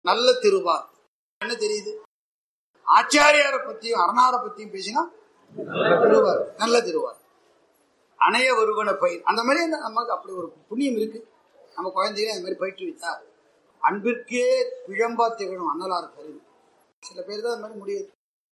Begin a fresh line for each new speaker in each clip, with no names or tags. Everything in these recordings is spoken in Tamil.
நல்ல திருவார் என்ன தெரியுது ஆச்சாரியாரை பத்தியும் அரணாரை பத்தியும் பேசினா திருவார் நல்ல திருவார் அணைய ஒருவன பயிர் அந்த மாதிரி நமக்கு அப்படி ஒரு புண்ணியம் இருக்கு நம்ம குழந்தைகளை அந்த மாதிரி பயிற்று வைத்தா அன்பிற்கே பிழம்பா திகழும் அன்னலார் கருது சில பேர் தான் அந்த மாதிரி முடியாது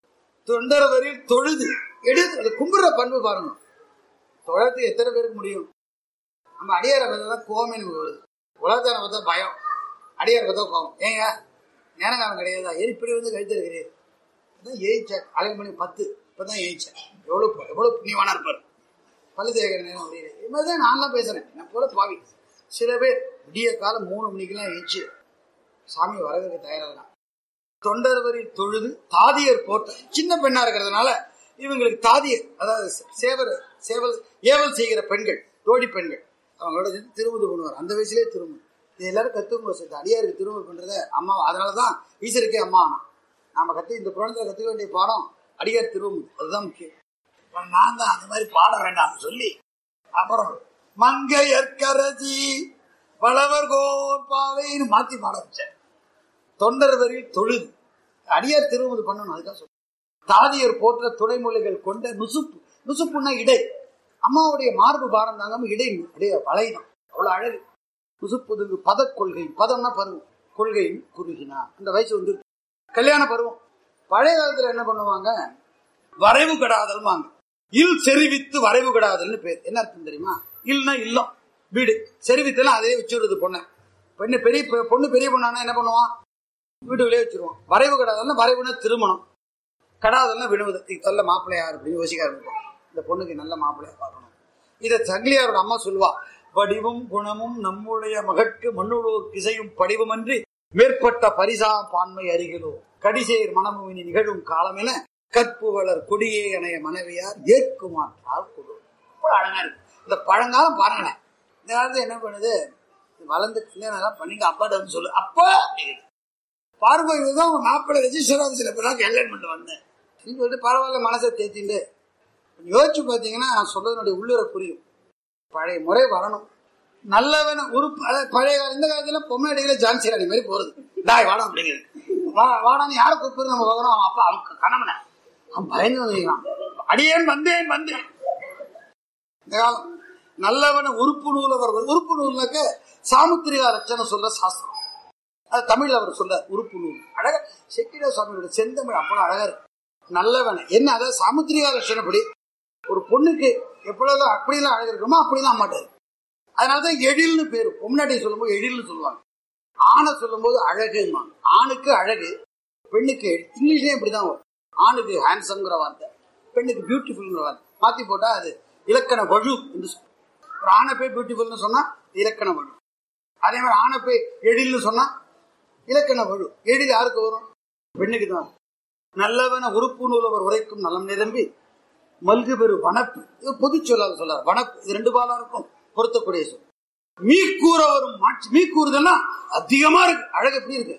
தொண்டரவரில் தொழுது எடுத்து அது கும்புற பண்பு பாருங்க தொழறதுக்கு எத்தனை பேருக்கு முடியும் நம்ம அடியாரை பார்த்தா தான் கோவமே நமக்கு வருது உலகத்தை பார்த்தா பயம் அடியாரை பார்த்தா கோவம் ஏங்க நேரம் காலம் கிடையாதா ஏன் இப்படி வந்து கழுத்து இருக்கிறீர் அதான் ஏய்ச்சேன் அழகு மணி பத்து இப்பதான் ஏய்ச்சேன் எவ்வளவு எவ்வளவு புண்ணியவானா இருப்பார் பல்லு தேய்க்கிற நேரம் முடியல இது மாதிரி தான் நான்லாம் பேசுறேன் என்ன போல பாவி சில பேர் விடிய காலம் மூணு மணிக்கெல்லாம் ஏச்சு சாமி வரவேற்க தயாராகிறான் தொண்டர்வரில் தொழுது தாதியர் போட்ட சின்ன பெண்ணா இருக்கிறதுனால இவங்களுக்கு தாதியர் அதாவது சேவர் சேவல் ஏவல் செய்கிற பெண்கள் தோடி பெண்கள் அவங்களோட சேர்ந்து திருமுது பண்ணுவார் அந்த வயசுலேயே திருமுது இது எல்லாரும் கத்துக்கும் சேர்த்து அடியாருக்கு திருமுது பண்றத அம்மா அதனாலதான் ஈஸ்வருக்கே அம்மா ஆனா நாம கத்து இந்த புராணத்துல கத்துக்க வேண்டிய பாடம் அடியார் திருமுது அதுதான் முக்கியம் அப்ப நான் தான் அந்த மாதிரி பாட வேண்டாம்னு சொல்லி அப்புறம் மங்கையற்கரசி வளவர் கோர் பாவைன்னு மாத்தி பாட வச்சேன் தொண்டர் வரியில் தொழுது அடியார் திருமுது பண்ணணும் அதுக்காக சொல்றேன் தாதியர் போன்ற துணைமொழிகள் கொண்ட நுசுப்பு நுசுப்புன்னா இடை அம்மாவுடைய மார்பு பாரம் தாங்காம இடை இடைய வளைதான் அவ்வளவு அழகு நுசுப்புதுங்கு பத கொள்கை பதம்னா பருவம் கொள்கை குறுகினா அந்த வயசு வந்து கல்யாண பருவம் பழைய காலத்துல என்ன பண்ணுவாங்க வரைவு கடாதல்வாங்க இல் செறிவித்து வரைவு கடாதல்னு பேர் என்ன அர்த்தம் தெரியுமா இல்னா இல்லம் வீடு செறிவித்துலாம் அதே வச்சுடுறது பொண்ணை பெண்ணு பெரிய பொண்ணு பெரிய பொண்ணானா என்ன பண்ணுவான் வீட்டுக்குள்ளே வச்சிருவான் வரைவு கடாதல்னா வரைவுனா திருமணம் கடாதல்னா விடுவது சொல்ல மாப்பிள்ளை யார் அப்படின்னு யோசிக்க ஆரம்பிப்போம் இந்த பொண்ணுக்கு நல்ல மாப்பிள்ளையா பார்க்கணும் இதை சங்கிலியாரோட அம்மா சொல்லுவா வடிவும் குணமும் நம்முடைய மகற்கு மண்ணுளோர் கிசையும் படிவமன்றி மேற்பட்ட பரிசா பான்மை அருகிலோ கடிசேர் மனமுவினி நிகழும் காலம் என கற்பு வளர் கொடியே எனைய மனைவியார் ஏற்குமாற்றால் கொடு ரொம்ப அழகா இருக்கு இந்த பழங்காலம் பாருங்களேன் இந்த காலத்துல என்ன பண்ணுது வளர்ந்து கல்யாணம் எல்லாம் பண்ணிட்டு அப்பாட்ட வந்து சொல்லு அப்பா அப்படிங்குது பாருங்க இதுதான் உங்க மாப்பிள்ளை ரெஜிஸ்டர் ஆஃபீஸில் இப்போ தான் கல்யாணம் பண்ணிட்டு வந்தேன் அப்படின்னு சொல்லிட்டு பரவாயில்ல மனசை தேத்திட்டு யோசிச்சு பார்த்தீங்கன்னா நான் சொல்றதனுடைய உள்ளுர புரியும் பழைய முறை வரணும் நல்லவன உறுப்பு அதாவது பழைய கால- இந்த காலத்துல பொம்மையடிகளை ஜான்சி ராணி மாதிரி போறது டாய் வாடா அப்படிங்கிறது வா வாடான்னு யாரை கூப்பிட்டு நம்ம போகணும் அவன் அப்பா அவன் கணவனை அவன் பயந்து வந்துருக்கான் அடியேன் வந்தேன் வந்தேன் இந்த காலம் நல்லவன உறுப்பு நூல் அவர் உறுப்பு நூல்னாக்க சாமுத்திரிகா ரச்சனை சொல்ற சாஸ்திரம் அது தமிழ்ல அவர் சொல்ற உறுப்பு நூல் அழக செட்டிட சுவாமியோட செந்தமிழ் அவ்வளவு அழகா இருக்கு நல்லவன என்ன அதாவது சாமுத்திரிகா லட்சணப்படி ஒரு பொண்ணுக்கு எப்பொழுதும் அப்படிலாம் அழகு இருக்குமோ அப்படிலாம் அம்மாட்டாரு அதனாலதான் எழில்னு பேரு பொம்னாட்டி சொல்லும்போது எழில்னு சொல்லுவாங்க ஆணை சொல்லும்போது அழகுமாங்க ஆணுக்கு அழகு பெண்ணுக்கு எழில். இங்கிலீஷ்லயும் இப்படிதான் வரும் ஆணுக்கு ஹேண்ட்ஸம்ங்கிற வார்த்தை பெண்ணுக்கு பியூட்டிஃபுல்ங்கிற வார்த்தை மாத்தி போட்டா அது இலக்கண வழு என்று சொல்லும் ஒரு ஆணை போய் பியூட்டிஃபுல்னு சொன்னா இலக்கண வழு அதே மாதிரி ஆணை போய் எழில்னு சொன்னா இலக்கண வழு எழில் யாருக்கு வரும் பெண்ணுக்கு தான் வரும். நல்லவன உறுப்பு நூலவர் உரைக்கும் நலம் நிரம்பி மல்கு பெரு வனப்பு இது பொது சொல்லாத சொல்லார் வனப்பு இது ரெண்டு பாலா இருக்கும் பொருத்தக்கூடிய சொல் மீக்கூற வரும் மாட்சி மீக்கூறுதல்னா அதிகமா இருக்கு அழகு எப்படி இருக்கு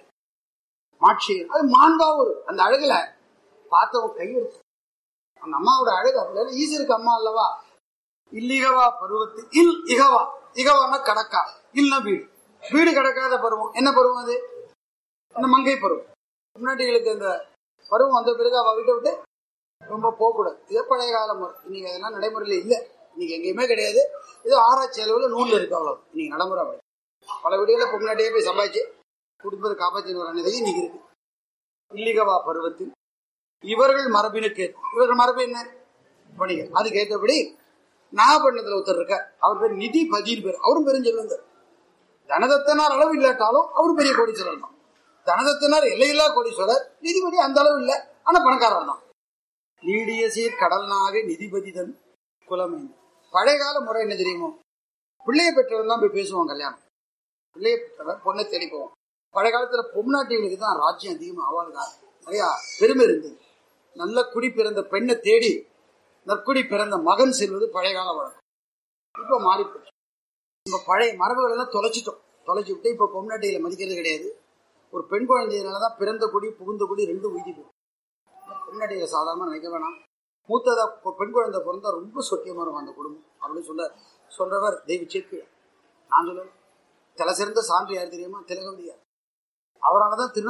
மாட்சி அது மாண்பா ஒரு அந்த அழகுல பார்த்தவன் கையெடுத்து அந்த அம்மாவோட அழகு அப்படி ஈஸி இருக்கு அம்மா அல்லவா இல்லிகவா பருவத்து இல் இகவா இகவானா கடக்கா இல்லனா வீடு வீடு கடக்காத பருவம் என்ன பருவம் அது அந்த மங்கை பருவம் முன்னாடிகளுக்கு இந்த பருவம் வந்த பிறகு அவ வீட்டை விட்டு ரொம்ப போகக்கூடாது இதே பழைய கால முறை இன்னைக்கு அதெல்லாம் நடைமுறையில இல்லை இன்னைக்கு எங்கேயுமே கிடையாது இது ஆராய்ச்சி அளவில் நூல்ல இருக்கு அவ்வளவு இன்னைக்கு நடைமுறை அப்படி பல வீடுகளில் பொம்னாட்டியே போய் சம்பாதிச்சு குடும்பத்தை காப்பாற்றின்னு வர நிலையை இன்னைக்கு இருக்கு இல்லிகவா பருவத்தில் இவர்கள் மரபினுக்கு இவர்கள் மரபு என்ன வணிகர் அதுக்கு ஏற்றபடி நாகப்பட்டினத்துல ஒருத்தர் இருக்க அவர் பேர் நிதி பதின்னு பேர் அவரும் பெருஞ்செல்வங்க தனதத்தனார் அளவு இல்லாட்டாலும் அவர் பெரிய கோடீஸ்வரர் தான் தனதத்தனார் எல்லையில்லா கோடீஸ்வரர் நிதிபதி அந்த அளவு இல்லை ஆனா பணக்காரர் தான் நீடிய சீர் கடல் நாக நிதிபதிதன் குலமைந்து பழைய கால முறை என்ன தெரியுமோ பிள்ளைய பெற்றவன் தான் போய் பேசுவான் கல்யாணம் பிள்ளைய பெற்றவன் பொண்ணை தேடி போவோம் பழைய காலத்துல பொம்நாட்டிகளுக்கு தான் ராஜ்யம் அதிகமா அவளுக்கு நிறைய பெருமை இருந்தது நல்ல குடி பிறந்த பெண்ணை தேடி நற்குடி பிறந்த மகன் செல்வது பழைய கால வழக்கம் இப்போ மாறி போச்சு இப்ப பழைய மரபுகள் எல்லாம் தொலைச்சிட்டோம் தொலைச்சி விட்டு இப்ப பொம்நாட்டிகளை மதிக்கிறது கிடையாது ஒரு பெண் குழந்தையினாலதான் பிறந்த குடி புகுந்த குடி ரெண்டும் உயிதி போகும் பொம்நாட்டிகளை சாதாரணமா நினைக்க வேணாம் மூத்ததா பொ- பெண் குழந்தை பிறந்தா ரொம்ப சொக்கியமா இருக்கும் அந்த குடும்பம் அப்படின்னு சொல்ல சொல்றவர் தெய்வ சேக்கு நான் சொல்ல தலை சிறந்த சான்று யார் தெரியுமா திலகவதியார் அவரால் தான் திரு